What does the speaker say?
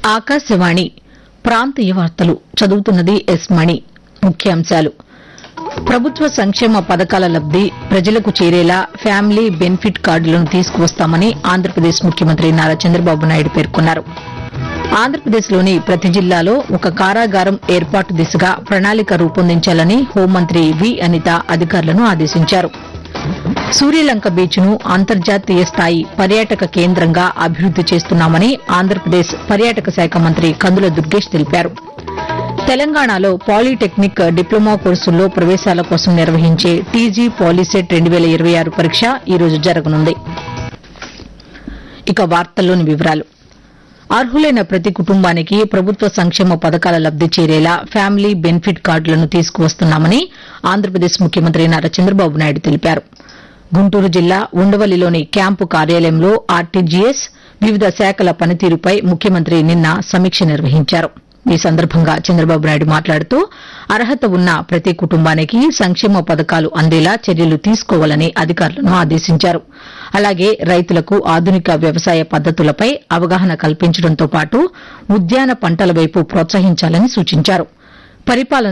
ఆకాశవాణి ప్రాంతీయ వార్తలు చదువుతున్నది ఎస్ మణి ముఖ్యాంశాలు ప్రభుత్వ సంక్షేమ పథకాల లబ్ది ప్రజలకు చేరేలా ఫ్యామిలీ బెనిఫిట్ కార్డులను తీసుకువస్తామని ఆంధ్రప్రదేశ్ ముఖ్యమంత్రి నారా చంద్రబాబు నాయుడు పేర్కొన్నారు ఆంధ్రప్రదేశ్లోని ప్రతి జిల్లాలో ఒక కారాగారం ఏర్పాటు దిశగా ప్రణాళిక రూపొందించాలని హోంమంత్రి వి అనిత అధికారులను ఆదేశించారు సూర్యలంక బీచ్ ను అంతర్జాతీయ స్థాయి పర్యాటక కేంద్రంగా అభివృద్ది చేస్తున్నామని ఆంధ్రప్రదేశ్ పర్యాటక శాఖ మంత్రి కందుల దుర్గేష్ తెలిపారు తెలంగాణలో పాలీటెక్నిక్ డిప్లొమా కోర్సుల్లో ప్రవేశాల కోసం నిర్వహించే టీజీ పాలీసెట్ రెండు వేల ఇరవై ఆరు పరీక్ష ఈ రోజు జరగనుంది ఇక వార్తల్లోని వివరాలు అర్హులైన ప్రతి కుటుంబానికి ప్రభుత్వ సంక్షేమ పథకాల లబ్ది చేరేలా ఫ్యామిలీ బెనిఫిట్ కార్డులను తీసుకువస్తున్నామని ఆంధ్రప్రదేశ్ ముఖ్యమంత్రి నారా చంద్రబాబు నాయుడు తెలిపారు గుంటూరు జిల్లా ఉండవల్లిలోని క్యాంపు కార్యాలయంలో ఆర్టీజీఎస్ వివిధ శాఖల పనితీరుపై ముఖ్యమంత్రి నిన్న సమీక్ష నిర్వహించారు ఈ సందర్భంగా చంద్రబాబు నాయుడు మాట్లాడుతూ అర్హత ఉన్న ప్రతి కుటుంబానికి సంక్షేమ పథకాలు అందేలా చర్యలు తీసుకోవాలని అధికారులను ఆదేశించారు అలాగే రైతులకు ఆధునిక వ్యవసాయ పద్దతులపై అవగాహన కల్పించడంతో పాటు ఉద్యాన పంటల వైపు ప్రోత్సహించాలని సూచించారు పరిపాలన